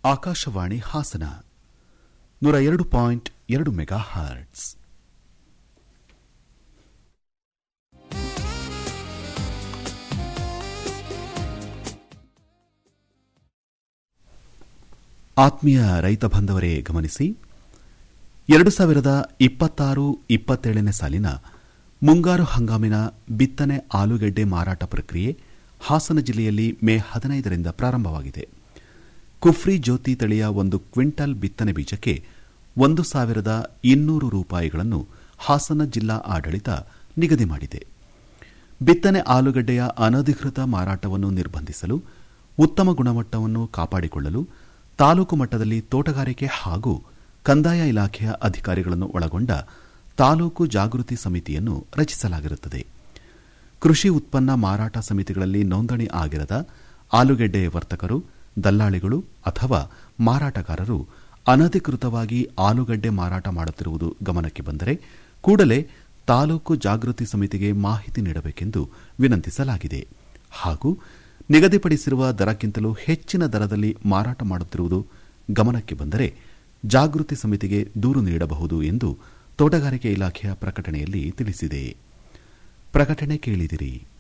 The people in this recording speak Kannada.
ಆಕಾಶವಾಣಿ ಹಾಸನ ನೂರ ಎರಡು ಪಾಯಿಂಟ್ ಎರಡು ಮೆಗಾ ಹರ್ಟ್ಸ್ ಆತ್ಮೀಯ ರೈತ ಬಾಂಧವರೇ ಗಮನಿಸಿ ಎರಡು ಸಾವಿರದ ಇಪ್ಪತ್ತಾರು ಇಪ್ಪತ್ತೇಳನೇ ಸಾಲಿನ ಮುಂಗಾರು ಹಂಗಾಮಿನ ಬಿತ್ತನೆ ಆಲೂಗೆಡ್ಡೆ ಮಾರಾಟ ಪ್ರಕ್ರಿಯೆ ಹಾಸನ ಜಿಲ್ಲೆಯಲ್ಲಿ ಮೇ ಹದಿನೈದರಿಂದ ಪ್ರಾರಂಭವಾಗಿದೆ ಕುಫ್ರಿ ಜ್ಯೋತಿ ತಳಿಯ ಒಂದು ಕ್ವಿಂಟಲ್ ಬಿತ್ತನೆ ಬೀಜಕ್ಕೆ ಒಂದು ಸಾವಿರದ ಇನ್ನೂರು ರೂಪಾಯಿಗಳನ್ನು ಹಾಸನ ಜಿಲ್ಲಾ ಆಡಳಿತ ನಿಗದಿ ಮಾಡಿದೆ ಬಿತ್ತನೆ ಆಲೂಗಡ್ಡೆಯ ಅನಧಿಕೃತ ಮಾರಾಟವನ್ನು ನಿರ್ಬಂಧಿಸಲು ಉತ್ತಮ ಗುಣಮಟ್ಟವನ್ನು ಕಾಪಾಡಿಕೊಳ್ಳಲು ತಾಲೂಕು ಮಟ್ಟದಲ್ಲಿ ತೋಟಗಾರಿಕೆ ಹಾಗೂ ಕಂದಾಯ ಇಲಾಖೆಯ ಅಧಿಕಾರಿಗಳನ್ನು ಒಳಗೊಂಡ ತಾಲೂಕು ಜಾಗೃತಿ ಸಮಿತಿಯನ್ನು ರಚಿಸಲಾಗಿರುತ್ತದೆ ಕೃಷಿ ಉತ್ಪನ್ನ ಮಾರಾಟ ಸಮಿತಿಗಳಲ್ಲಿ ನೋಂದಣಿ ಆಗಿರದ ಆಲೂಗೆಡ್ಡೆ ವರ್ತಕರು ದಲ್ಲಾಳಿಗಳು ಅಥವಾ ಮಾರಾಟಗಾರರು ಅನಧಿಕೃತವಾಗಿ ಆಲೂಗಡ್ಡೆ ಮಾರಾಟ ಮಾಡುತ್ತಿರುವುದು ಗಮನಕ್ಕೆ ಬಂದರೆ ಕೂಡಲೇ ತಾಲೂಕು ಜಾಗೃತಿ ಸಮಿತಿಗೆ ಮಾಹಿತಿ ನೀಡಬೇಕೆಂದು ವಿನಂತಿಸಲಾಗಿದೆ ಹಾಗೂ ನಿಗದಿಪಡಿಸಿರುವ ದರಕ್ಕಿಂತಲೂ ಹೆಚ್ಚಿನ ದರದಲ್ಲಿ ಮಾರಾಟ ಮಾಡುತ್ತಿರುವುದು ಗಮನಕ್ಕೆ ಬಂದರೆ ಜಾಗೃತಿ ಸಮಿತಿಗೆ ದೂರು ನೀಡಬಹುದು ಎಂದು ತೋಟಗಾರಿಕೆ ಇಲಾಖೆಯ ಪ್ರಕಟಣೆಯಲ್ಲಿ ತಿಳಿಸಿದೆ ಪ್ರಕಟಣೆ ಕೇಳಿದಿರಿ